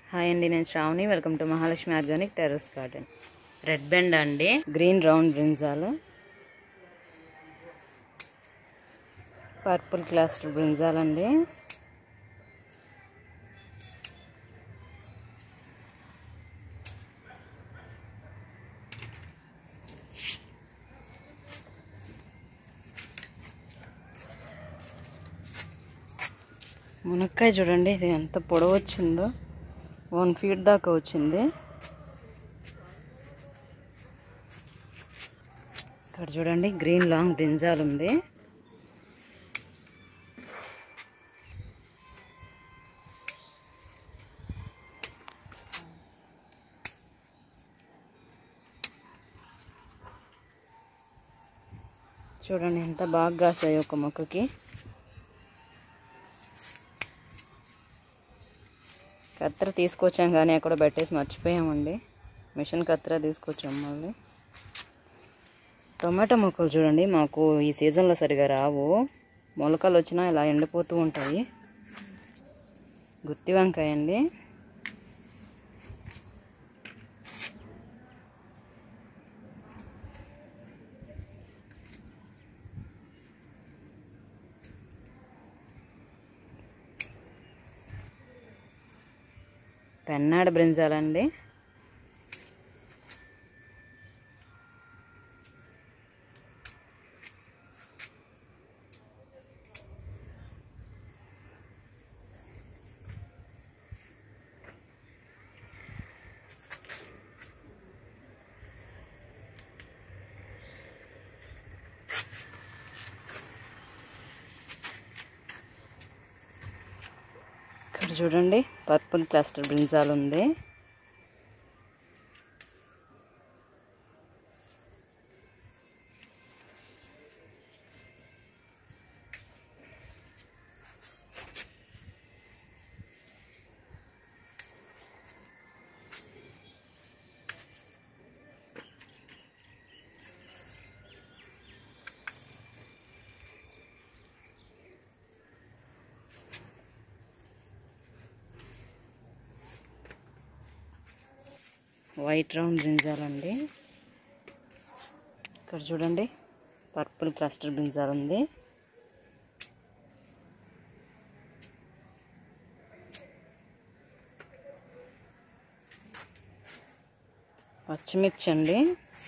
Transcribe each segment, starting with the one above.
hi అండి నేను Sravani welcome to Mahalakshmi organic terrace garden red బెండ్ అండి green round brinjal purple cluster brinjal అండి మునక్కాయ చూడండి ఇది ఎంత పొడవు వచ్చిందో వన్ ఫీట్ దాకా వచ్చింది ఇక్కడ చూడండి గ్రీన్ లాంగ్ బ్రింజాల్ ఉంది చూడండి ఎంత బాగా కాసాయి ఒక మొక్కకి కత్తెర తీసుకొచ్చాం కానీ అక్కడ పెట్టేసి మర్చిపోయామండి మిషన్ కత్తెర తీసుకొచ్చాం మళ్ళీ టొమాటో మొక్కలు చూడండి మాకు ఈ సీజన్లో సరిగా రావు మొలకలు వచ్చినా ఇలా ఎండిపోతూ ఉంటాయి గుత్తి వంకాయ అండి పెన్నాడ బ్రింజాలండి ఇక్కడ చూడండి పర్పుల్ క్లస్టర్ బ్రింజాల్ ఉంది వైట్ రౌండ్ బ్రింజాల్ అండి ఇక్కడ చూడండి పర్పుల్ క్లస్టర్ బ్రింజాల్ ఉంది పచ్చిమిర్చి అండి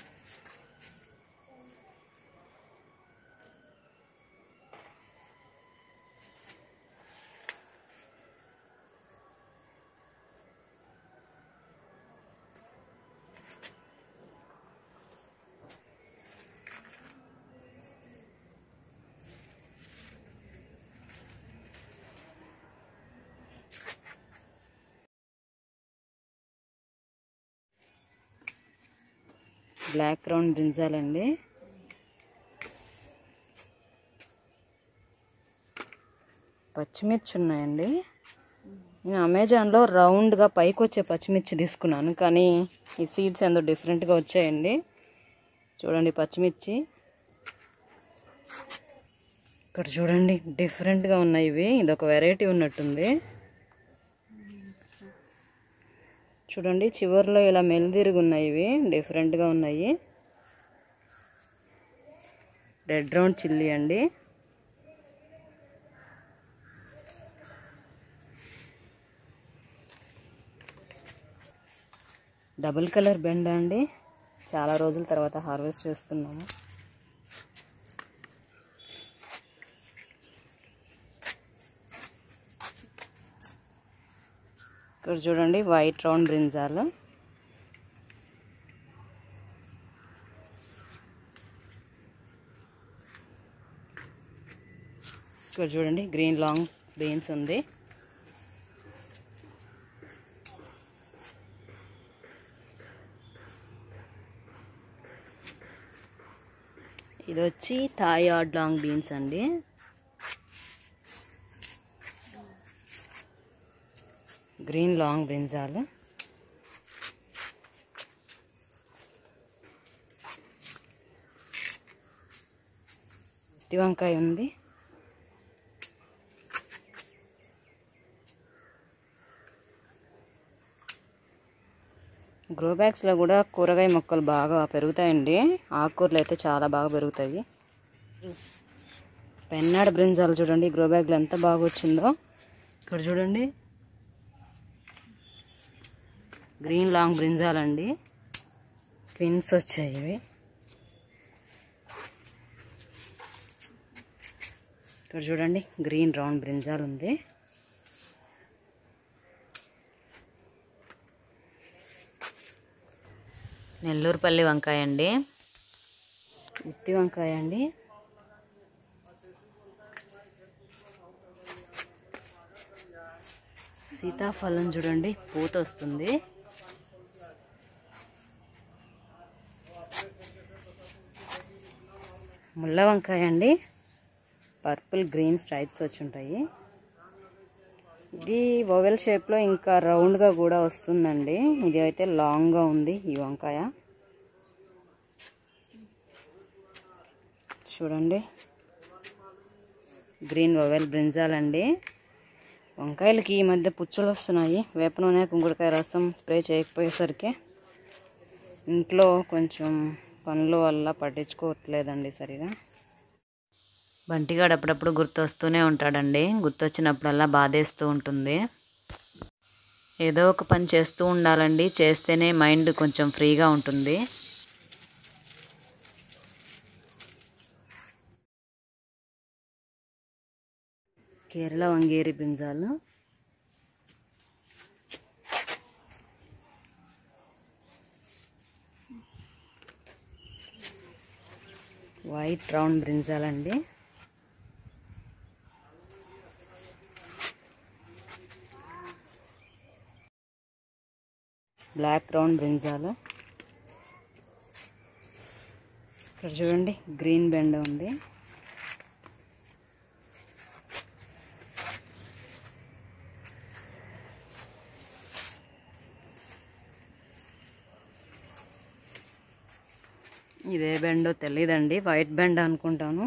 బ్లాక్ రౌండ్ బ్రింజాల్ అండి పచ్చిమిర్చి ఉన్నాయండి నేను అమెజాన్లో రౌండ్గా పైకి వచ్చే పచ్చిమిర్చి తీసుకున్నాను కానీ ఈ సీడ్స్ ఎంతో డిఫరెంట్గా వచ్చాయండి చూడండి పచ్చిమిర్చి ఇక్కడ చూడండి డిఫరెంట్గా ఉన్నాయి ఇవి ఇదొక వెరైటీ ఉన్నట్టుంది చూడండి చివర్లో ఇలా మెలిదిరిగి ఉన్నాయి ఇవి డిఫరెంట్గా ఉన్నాయి రెడ్ రౌండ్ చిల్లీ అండి డబుల్ కలర్ బెండ అండి చాలా రోజుల తర్వాత హార్వెస్ట్ చేస్తున్నాము ఇక్కడ చూడండి వైట్ రౌండ్ బ్రింజాలు ఇక్కడ చూడండి గ్రీన్ లాంగ్ బీన్స్ ఉంది ఇది వచ్చి థాయార్డ్ లాంగ్ బీన్స్ అండి గ్రీన్ లాంగ్ బ్రింజాలు గుత్తి వంకాయ ఉంది గ్రో బ్యాగ్స్లో కూడా కూరగాయ మొక్కలు బాగా పెరుగుతాయండి ఆకుకూరలు అయితే చాలా బాగా పెరుగుతాయి పెన్నాడ బ్రింజాలు చూడండి గ్రో బ్యాగ్లో ఎంత బాగా వచ్చిందో ఇక్కడ చూడండి గ్రీన్ లాంగ్ బ్రింజాలండి ట్విన్స్ వచ్చాయి ఇవి ఇక్కడ చూడండి గ్రీన్ రౌండ్ బ్రింజాల్ ఉంది నెల్లూరుపల్లి వంకాయ అండి ఉత్తి వంకాయ అండి సీతాఫలం చూడండి పూత వస్తుంది ముళ్ళ వంకాయ అండి పర్పుల్ గ్రీన్ స్ట్రైప్స్ వచ్చి ఉంటాయి ఇది ఓవెల్ షేప్లో ఇంకా రౌండ్గా కూడా వస్తుందండి ఇది అయితే లాంగ్గా ఉంది ఈ వంకాయ చూడండి గ్రీన్ ఓవెల్ బ్రింజాల్ అండి వంకాయలకి ఈ మధ్య పుచ్చులు వస్తున్నాయి వేప నూనె కుంకుడుకాయ రసం స్ప్రే చేయకపోయేసరికి ఇంట్లో కొంచెం పనుల వల్ల పట్టించుకోవట్లేదండి సరిగా బంటిగాడు అప్పుడప్పుడు గుర్తొస్తూనే ఉంటాడండి గుర్తొచ్చినప్పుడల్లా బాధేస్తూ ఉంటుంది ఏదో ఒక పని చేస్తూ ఉండాలండి చేస్తేనే మైండ్ కొంచెం ఫ్రీగా ఉంటుంది కేరళ వంగేరి బ్రింజాలు వైట్ రౌండ్ బ్రింజాల్ అండి బ్లాక్ రౌండ్ బ్రింజాలు ఇక్కడ చూడండి గ్రీన్ బెండ ఉంది ఇదే బెండో తెలియదండి వైట్ బెండ అనుకుంటాను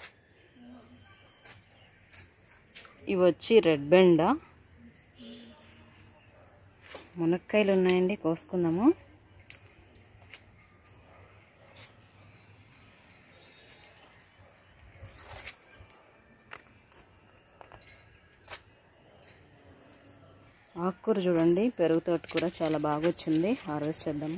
ఇవి వచ్చి రెడ్ బెండ మునక్కాయలు ఉన్నాయండి కోసుకుందాము ఆకుకూర చూడండి పెరుగు తోట కూడా చాలా బాగా వచ్చింది హార్వెస్ట్ చేద్దాము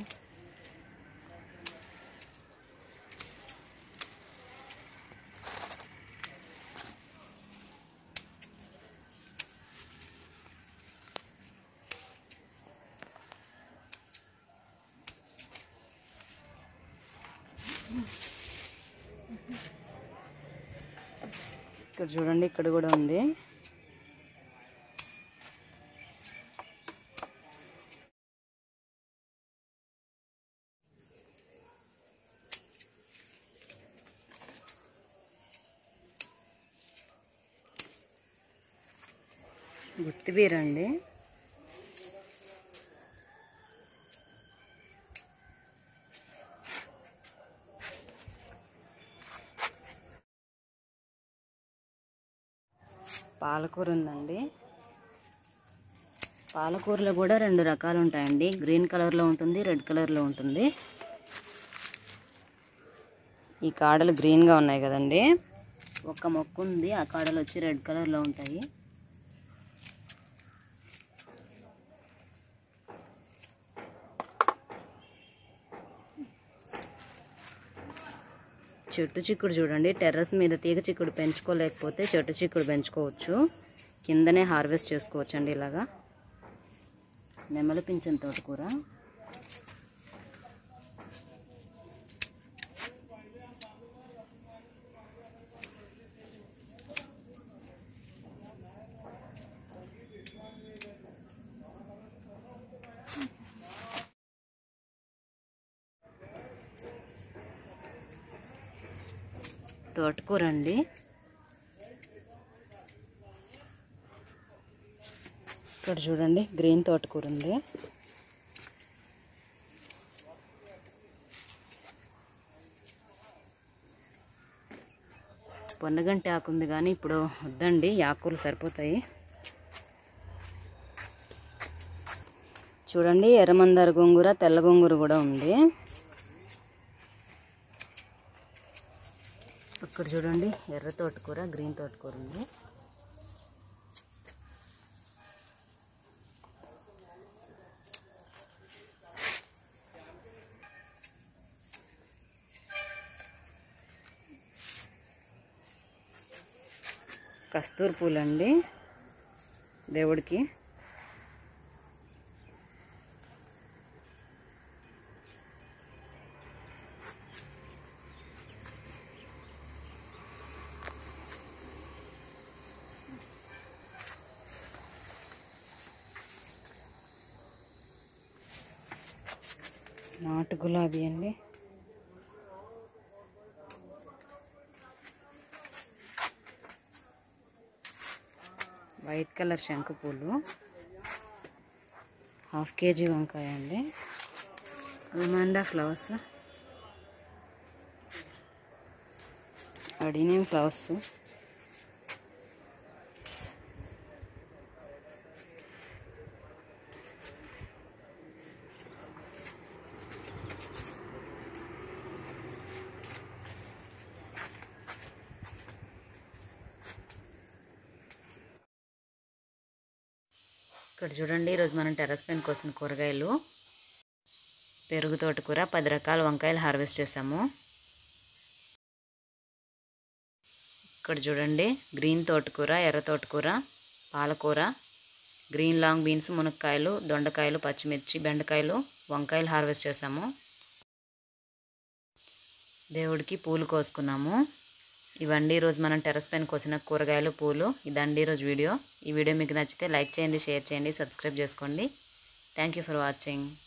ఇక్కడ చూడండి ఇక్కడ కూడా ఉంది గుత్తిబీర అండి పాలకూర ఉందండి పాలకూరలో కూడా రెండు రకాలు ఉంటాయండి గ్రీన్ కలర్లో ఉంటుంది రెడ్ కలర్లో ఉంటుంది ఈ కాడలు గ్రీన్గా ఉన్నాయి కదండి ఒక మొక్క ఉంది ఆ కాడలు వచ్చి రెడ్ కలర్లో ఉంటాయి చెట్టు చిక్కుడు చూడండి టెర్రస్ మీద తీగ చిక్కుడు పెంచుకోలేకపోతే చెట్టు చిక్కుడు పెంచుకోవచ్చు కిందనే హార్వెస్ట్ చేసుకోవచ్చు అండి ఇలాగా నెమలి పింఛన్ తోటకూర తోటకూర అండి ఇక్కడ చూడండి గ్రీన్ తోటకూర ఉంది పొన్నగంటి ఆకు ఉంది కానీ ఇప్పుడు వద్దండి ఈ ఆకుకూరలు సరిపోతాయి చూడండి ఎర్రమందార గోంగూర తెల్ల గోంగూర కూడా ఉంది అక్కడ చూడండి ఎర్ర తోటకూర గ్రీన్ తోటకూర ఉంది కస్తూరి పూలండి దేవుడికి నాటు గులాబీ అండి వైట్ కలర్ శంకు పూలు హాఫ్ కేజీ వంకాయ అండి రొమాండా ఫ్లవర్స్ అడినేం ఫ్లవర్స్ ఇక్కడ చూడండి ఈరోజు మనం టెర్రస్ పైన కోసిన కూరగాయలు పెరుగు తోటకూర పది రకాల వంకాయలు హార్వెస్ట్ చేసాము ఇక్కడ చూడండి గ్రీన్ తోటకూర ఎర్ర తోటకూర పాలకూర గ్రీన్ లాంగ్ బీన్స్ మునక్కాయలు దొండకాయలు పచ్చిమిర్చి బెండకాయలు వంకాయలు హార్వెస్ట్ చేసాము దేవుడికి పూలు కోసుకున్నాము ఇవండి ఈరోజు మనం టెర్రస్ పైన కోసిన కూరగాయలు పూలు ఇదండి ఈరోజు వీడియో ఈ వీడియో మీకు నచ్చితే లైక్ చేయండి షేర్ చేయండి సబ్స్క్రైబ్ చేసుకోండి థ్యాంక్ యూ ఫర్ వాచింగ్